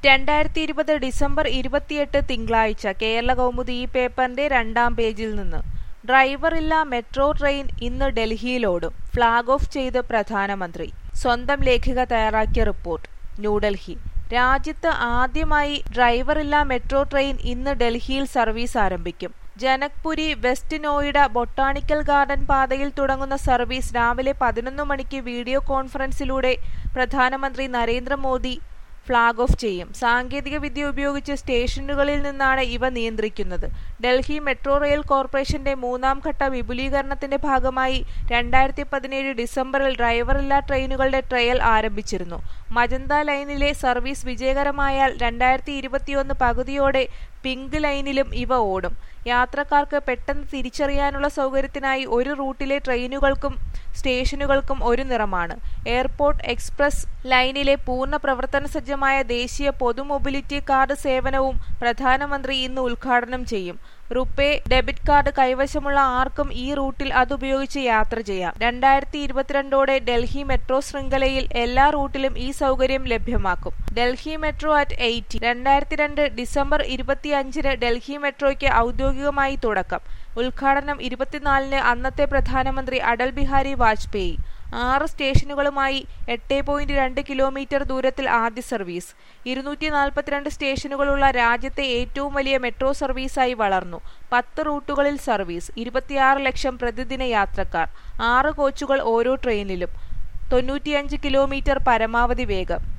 രണ്ടായിരത്തി ഇരുപത് ഡിസംബർ ഇരുപത്തിയെട്ട് തിങ്കളാഴ്ച കേരള കൗമുദി ഈ പേപ്പറിന്റെ രണ്ടാം പേജിൽ നിന്ന് ഡ്രൈവറില്ല മെട്രോ ട്രെയിൻ ഇന്ന് ഡൽഹിയിലോടും ഫ്ളാഗ് ഓഫ് ചെയ്ത് പ്രധാനമന്ത്രി സ്വന്തം ലേഖിക തയ്യാറാക്കിയ റിപ്പോർട്ട് ന്യൂഡൽഹി രാജ്യത്ത് ആദ്യമായി ഡ്രൈവറില്ല മെട്രോ ട്രെയിൻ ഇന്ന് ഡൽഹിയിൽ സർവീസ് ആരംഭിക്കും Janakpuri west Noida botanical garden പാതയിൽ തുടങ്ങുന്ന സർവീസ് രാവിലെ പതിനൊന്ന് മണിക്ക് വീഡിയോ കോൺഫറൻസിലൂടെ പ്രധാനമന്ത്രി നരേന്ദ്രമോദി ഫ്ളാഗ് ഓഫ് ചെയ്യും സാങ്കേതിക വിദ്യ ഉപയോഗിച്ച് സ്റ്റേഷനുകളിൽ നിന്നാണ് ഇവ നിയന്ത്രിക്കുന്നത് ഡൽഹി മെട്രോ റെയിൽ കോർപ്പറേഷന്റെ മൂന്നാം ഘട്ട വിപുലീകരണത്തിന്റെ ഭാഗമായി രണ്ടായിരത്തി പതിനേഴ് ഡിസംബറിൽ ഡ്രൈവറില്ലാ ട്രെയിനുകളുടെ ട്രയൽ ആരംഭിച്ചിരുന്നു മജന്ത ലൈനിലെ സർവീസ് വിജയകരമായാൽ രണ്ടായിരത്തി ഇരുപത്തിയൊന്ന് പകുതിയോടെ പിങ്ക് ലൈനിലും ഇവ ഓടും യാത്രക്കാർക്ക് പെട്ടെന്ന് തിരിച്ചറിയാനുള്ള സൗകര്യത്തിനായി ഒരു റൂട്ടിലെ ട്രെയിനുകൾക്കും സ്റ്റേഷനുകൾക്കും ഒരു നിറമാണ് എയർപോർട്ട് എക്സ്പ്രസ് ലൈനിലെ പൂർണ്ണ പ്രവർത്തന സജ്ജമായ ദേശീയ പൊതു മൊബിലിറ്റി കാർഡ് സേവനവും പ്രധാനമന്ത്രി ഇന്ന് ഉദ്ഘാടനം ചെയ്യും റുപേ ഡെബിറ്റ് കാർഡ് കൈവശമുള്ള ആർക്കും ഈ റൂട്ടിൽ അതുപയോഗിച്ച് യാത്ര ചെയ്യാം രണ്ടായിരത്തി ഇരുപത്തിരണ്ടോടെ ഡൽഹി മെട്രോ ശൃംഖലയിൽ എല്ലാ റൂട്ടിലും ഈ സൗകര്യം ലഭ്യമാക്കും ഡൽഹി മെട്രോ അറ്റ് എയ്റ്റി രണ്ടായിരത്തി രണ്ട് ഡിസംബർ ഇരുപത്തിയഞ്ചിന് ഡൽഹി മെട്രോയ്ക്ക് ഔദ്യോഗികമായി തുടക്കം ഉദ്ഘാടനം ഇരുപത്തിനാലിന് അന്നത്തെ പ്രധാനമന്ത്രി അടൽ ബിഹാരി വാജ്പേയി ആറ് സ്റ്റേഷനുകളുമായി എട്ട് പോയിന്റ് രണ്ട് കിലോമീറ്റർ ദൂരത്തിൽ ആദ്യ സർവീസ് ഇരുന്നൂറ്റി നാൽപ്പത്തിരണ്ട് സ്റ്റേഷനുകളുള്ള രാജ്യത്തെ ഏറ്റവും വലിയ മെട്രോ സർവീസായി വളർന്നു പത്ത് റൂട്ടുകളിൽ സർവീസ് ഇരുപത്തിയാറ് ലക്ഷം പ്രതിദിന യാത്രക്കാർ ആറ് കോച്ചുകൾ ഓരോ ട്രെയിനിലും തൊണ്ണൂറ്റിയഞ്ച് കിലോമീറ്റർ പരമാവധി വേഗം